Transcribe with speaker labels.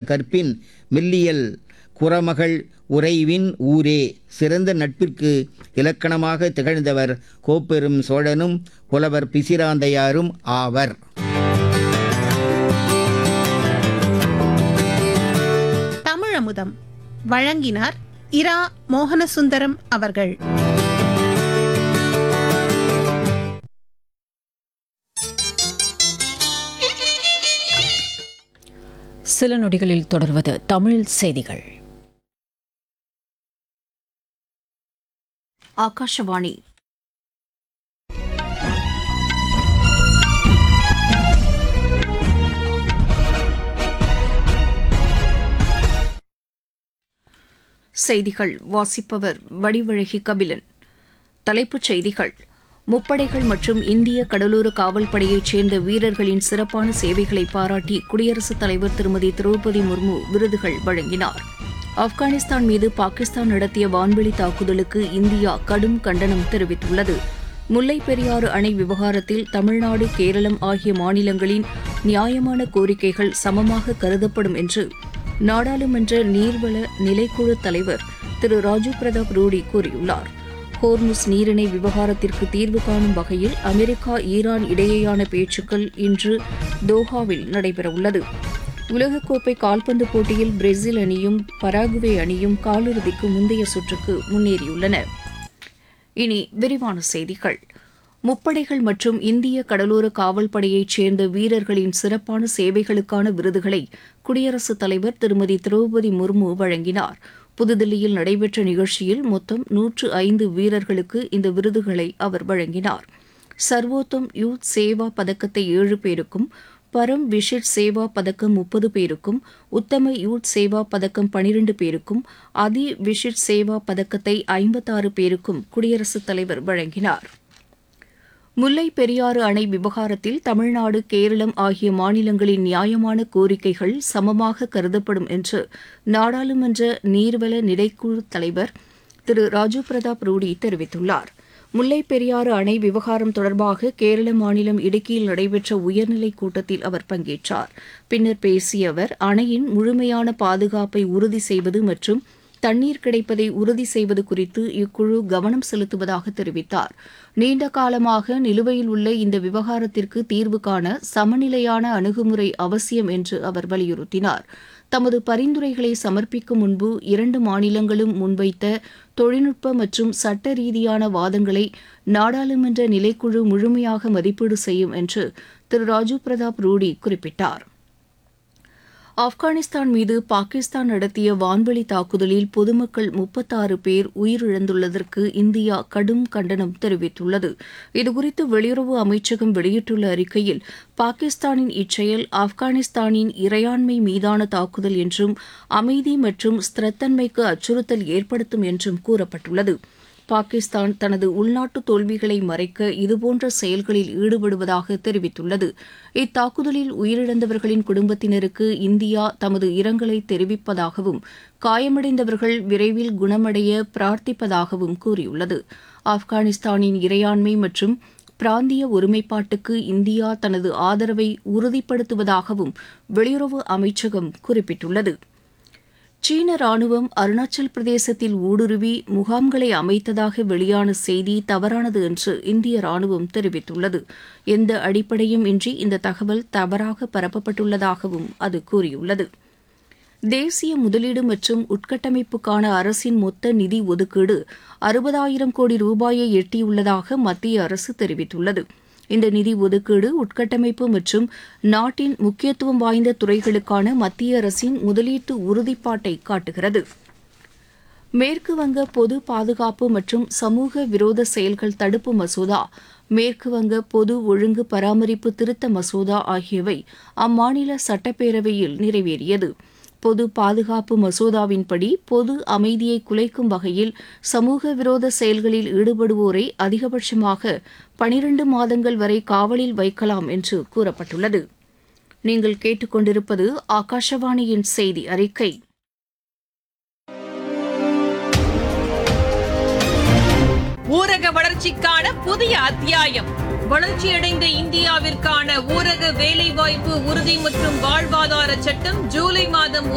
Speaker 1: கற்பின் மெல்லியல் குறமகள் உறைவின் ஊரே சிறந்த நட்பிற்கு இலக்கணமாக திகழ்ந்தவர் கோப்பெரும் சோழனும் புலவர் பிசிராந்தையாரும் ஆவர்
Speaker 2: தமிழமுதம் வழங்கினார் இரா மோகனசுந்தரம் அவர்கள்
Speaker 3: சில நொடிகளில் தொடர்வது தமிழ் செய்திகள்
Speaker 4: ஆகாஷவாணி செய்திகள் வாசிப்பவர் வடிவழகி கபிலன் தலைப்புச் செய்திகள் முப்படைகள் மற்றும் இந்திய கடலோர காவல்படையைச் சேர்ந்த வீரர்களின் சிறப்பான சேவைகளை பாராட்டி குடியரசுத் தலைவர் திருமதி திரௌபதி முர்மு விருதுகள் வழங்கினார் ஆப்கானிஸ்தான் மீது பாகிஸ்தான் நடத்திய வான்வெளி தாக்குதலுக்கு இந்தியா கடும் கண்டனம் தெரிவித்துள்ளது முல்லைப் பெரியாறு அணை விவகாரத்தில் தமிழ்நாடு கேரளம் ஆகிய மாநிலங்களின் நியாயமான கோரிக்கைகள் சமமாக கருதப்படும் என்று நாடாளுமன்ற நீர்வள நிலைக்குழு தலைவர் திரு ராஜீவ் பிரதாப் ரூடி கூறியுள்ளார் ஹோர்முஸ் நீரிணை விவகாரத்திற்கு தீர்வு காணும் வகையில் அமெரிக்கா ஈரான் இடையேயான பேச்சுக்கள் இன்று தோஹாவில் நடைபெறவுள்ளது உலகக்கோப்பை கால்பந்து போட்டியில் பிரேசில் அணியும் பராகுவே அணியும் காலிறுதிக்கு முந்தைய சுற்றுக்கு முன்னேறியுள்ளன இனி விரிவான செய்திகள் முப்படைகள் மற்றும் இந்திய கடலோர காவல்படையைச் சேர்ந்த வீரர்களின் சிறப்பான சேவைகளுக்கான விருதுகளை குடியரசுத் தலைவர் திருமதி திரௌபதி முர்மு வழங்கினார் புதுதில்லியில் நடைபெற்ற நிகழ்ச்சியில் மொத்தம் நூற்று ஐந்து வீரர்களுக்கு இந்த விருதுகளை அவர் வழங்கினார் சர்வோத்தம் யூத் சேவா பதக்கத்தை ஏழு பேருக்கும் பரம் விஷிட் சேவா பதக்கம் முப்பது பேருக்கும் உத்தம யூத் சேவா பதக்கம் பனிரெண்டு பேருக்கும் அதி விஷிட் சேவா பதக்கத்தை ஐம்பத்தாறு பேருக்கும் குடியரசுத் தலைவர் வழங்கினார் முல்லை பெரியாறு அணை விவகாரத்தில் தமிழ்நாடு கேரளம் ஆகிய மாநிலங்களின் நியாயமான கோரிக்கைகள் சமமாக கருதப்படும் என்று நாடாளுமன்ற நீர்வள நிலைக்குழு தலைவர் திரு ராஜீவ் பிரதாப் ரூடி தெரிவித்துள்ளார் முல்லை பெரியாறு அணை விவகாரம் தொடர்பாக கேரள மாநிலம் இடுக்கியில் நடைபெற்ற உயர்நிலைக் கூட்டத்தில் அவர் பங்கேற்றார் பின்னர் பேசிய அவர் அணையின் முழுமையான பாதுகாப்பை உறுதி செய்வது மற்றும் தண்ணீர் கிடைப்பதை உறுதி செய்வது குறித்து இக்குழு கவனம் செலுத்துவதாக தெரிவித்தார் நீண்ட காலமாக நிலுவையில் உள்ள இந்த விவகாரத்திற்கு தீர்வு காண சமநிலையான அணுகுமுறை அவசியம் என்று அவர் வலியுறுத்தினார் தமது பரிந்துரைகளை சமர்ப்பிக்கும் முன்பு இரண்டு மாநிலங்களும் முன்வைத்த தொழில்நுட்ப மற்றும் சட்ட ரீதியான வாதங்களை நாடாளுமன்ற நிலைக்குழு முழுமையாக மதிப்பீடு செய்யும் என்று திரு ராஜீவ் பிரதாப் ரூடி குறிப்பிட்டார் ஆப்கானிஸ்தான் மீது பாகிஸ்தான் நடத்திய வான்வெளி தாக்குதலில் பொதுமக்கள் முப்பத்தாறு பேர் உயிரிழந்துள்ளதற்கு இந்தியா கடும் கண்டனம் தெரிவித்துள்ளது இதுகுறித்து வெளியுறவு அமைச்சகம் வெளியிட்டுள்ள அறிக்கையில் பாகிஸ்தானின் இச்செயல் ஆப்கானிஸ்தானின் இறையாண்மை மீதான தாக்குதல் என்றும் அமைதி மற்றும் ஸ்திரத்தன்மைக்கு அச்சுறுத்தல் ஏற்படுத்தும் என்றும் கூறப்பட்டுள்ளது பாகிஸ்தான் தனது உள்நாட்டு தோல்விகளை மறைக்க இதுபோன்ற செயல்களில் ஈடுபடுவதாக தெரிவித்துள்ளது இத்தாக்குதலில் உயிரிழந்தவர்களின் குடும்பத்தினருக்கு இந்தியா தமது இரங்கலை தெரிவிப்பதாகவும் காயமடைந்தவர்கள் விரைவில் குணமடைய பிரார்த்திப்பதாகவும் கூறியுள்ளது ஆப்கானிஸ்தானின் இறையாண்மை மற்றும் பிராந்திய ஒருமைப்பாட்டுக்கு இந்தியா தனது ஆதரவை உறுதிப்படுத்துவதாகவும் வெளியுறவு அமைச்சகம் குறிப்பிட்டுள்ளது சீன ராணுவம் அருணாச்சல் பிரதேசத்தில் ஊடுருவி முகாம்களை அமைத்ததாக வெளியான செய்தி தவறானது என்று இந்திய ராணுவம் தெரிவித்துள்ளது எந்த அடிப்படையும் இன்றி இந்த தகவல் தவறாக பரப்பப்பட்டுள்ளதாகவும் அது கூறியுள்ளது தேசிய முதலீடு மற்றும் உட்கட்டமைப்புக்கான அரசின் மொத்த நிதி ஒதுக்கீடு அறுபதாயிரம் கோடி ரூபாயை எட்டியுள்ளதாக மத்திய அரசு தெரிவித்துள்ளது இந்த நிதி ஒதுக்கீடு உட்கட்டமைப்பு மற்றும் நாட்டின் முக்கியத்துவம் வாய்ந்த துறைகளுக்கான மத்திய அரசின் முதலீட்டு உறுதிப்பாட்டை காட்டுகிறது மேற்கு வங்க பொது பாதுகாப்பு மற்றும் சமூக விரோத செயல்கள் தடுப்பு மசோதா மேற்கு வங்க பொது ஒழுங்கு பராமரிப்பு திருத்த மசோதா ஆகியவை அம்மாநில சட்டப்பேரவையில் நிறைவேறியது பொது பாதுகாப்பு மசோதாவின்படி பொது அமைதியை குலைக்கும் வகையில் சமூக விரோத செயல்களில் ஈடுபடுவோரை அதிகபட்சமாக பனிரண்டு மாதங்கள் வரை காவலில் வைக்கலாம் என்று கூறப்பட்டுள்ளது நீங்கள் கேட்டுக்கொண்டிருப்பது ஆகாஷவாணியின் செய்தி அறிக்கை
Speaker 5: ஊரக வளர்ச்சிக்கான புதிய அத்தியாயம் வளர்ச்சியடைந்த இந்தியாவிற்கான ஊரக வேலைவாய்ப்பு உறுதி மற்றும் வாழ்வாதார சட்டம் ஜூலை மாதம்